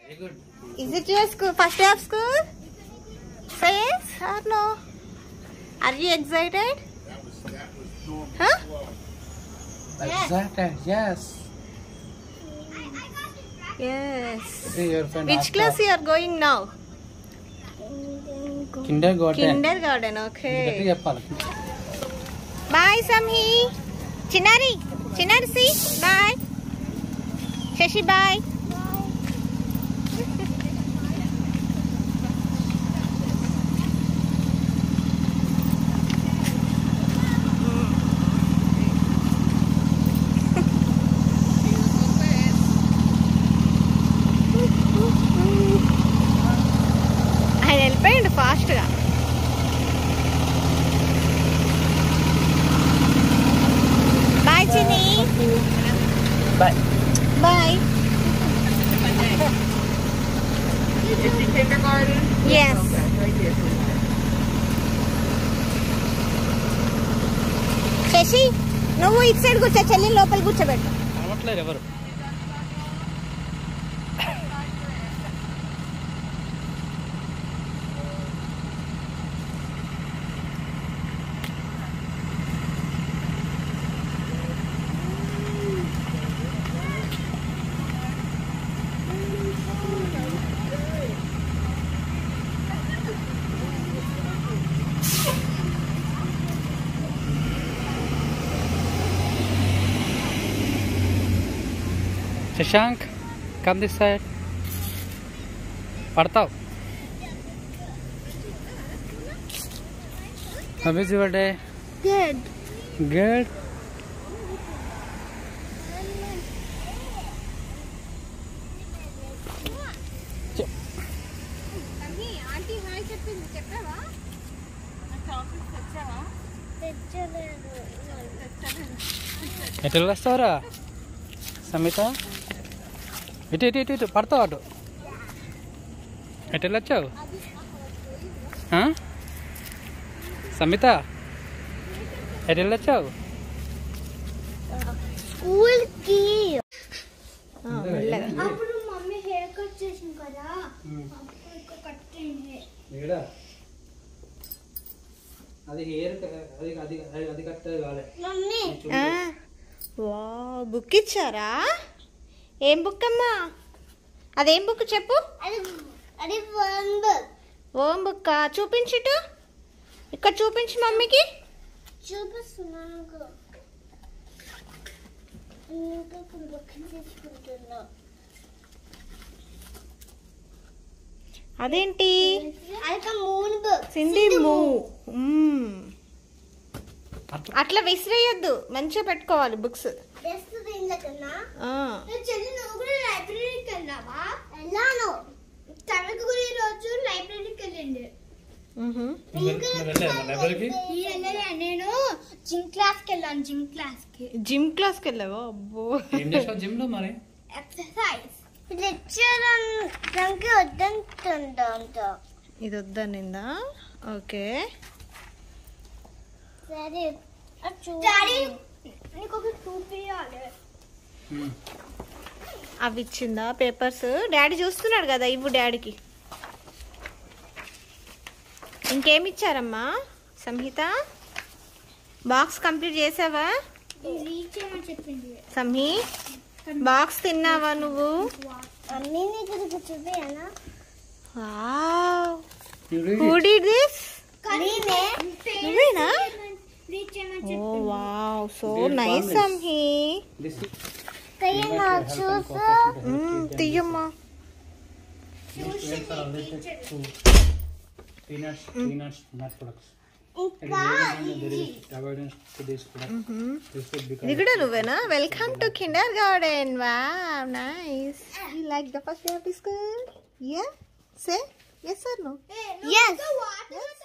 Very good. Is it your school first day of school? Say yes or no? Are you excited? Huh? Excited. Yes. Yes. See your friend. Which Asha. class you are going now? Kindergarten. Kindergarten. గట్టిగా Okay. చెప్పాలి Bye, Samhi. Chinari. Chinari, see. Bye. Shashi, bye. ఆయన వెళ్ళిపోయిండు ఫాస్ట్గా bye చిన్ని bye bye yes Shashi నువ్వు ఇటు side కూర్చో చెల్లి లోపల కూర్చోబెట్టు అవ్వట్లేరు ఎవరు శశాంక్ కమ్ దిస్ సైడ్ పడతావు How is your day? Good Good. Aunty hi చెప్పింది చెప్పావా ఎటు వస్తావురా సమిత ఇటు ఇటు ఇటు ఇటు పడతావు అటు ఎటు వెళ్ళొచ్చావు ఆ? సమిత ఎటు వెళ్ళొచ్చావు స్కూల్ కి మెల్లగా అప్పుడు మమ్మీ హెయిర్ కట్ చేసింది కదా అప్పుడు ఇక్కడ కట్టింది అది హెయిర్ అది అది అది కట్టేది కాలే మమ్మీ వా బుక్ ఇచ్చారా ఏం బుక్ అమ్మా అదేం బుక్ చెప్పు అది అది బంబ్ ఓం బుక్ చూపించుటు ఇక్కడ చూపించు మమ్మీకి చూపిస్తున్నాను ఇంకా బుక్ తీసుకుంటున్నా అదేంటి అది మూన్ బుక్ సింధీ మూ మ్మ్. అట్లా విసిరేయద్దు మంచిగా పెట్టుకోవాలి బుక్స్ జస్ట్ దీనిలో కన్నా చెల్లి నువ్వు కూడా లైబ్రరీకి వెళ్ళావా వెళ్ళాను తనకు కూడా ఈ రోజు లైబ్రరీకి వెళ్ళింది లైబ్రరీకి ఈ వెళ్ళలే, నేను జిమ్ క్లాస్ కి వెళ్ళాను జిమ్ క్లాస్ కి జిమ్ క్లాస్కి వెళ్ళావా అబ్బో ఏం చేసావు జిమ్ లో మరి ఎక్సర్సైజ్ లెక్చర్ దానికి వద్దంటుందంట ఇది వద్దనిందా ఓకే సరే డాడీ నీకు ఒక చూపించాలి అవి ఇచ్చిందా పేపర్స్ డాడీ చూస్తున్నాడు కదా ఇవ్వు డాడీకి ఇంకేమి ఇచ్చారమ్మా సంహిత బాక్స్ కంప్లీట్ చేసావా రీచ్ చేయమని చెప్పింది సంహి బాక్స్ తిన్నావా నువ్వు మమ్మీ నీకు ఇది చూపించానా హూ డిడ్ దిస్ నేనే నువ్వేనా రీచ్ చేయమని oh wow so Dear nice promise. Samhi కయ్య నా చూసా మ్మ్, తీయమ్మా peanuts, peanuts, nut products. ఇంకా There is avoidance to this product. This would become ఇది కూడా నువ్వేనా welcome to kindergarten wow nice you like the first day of the school yeah say yes or no yes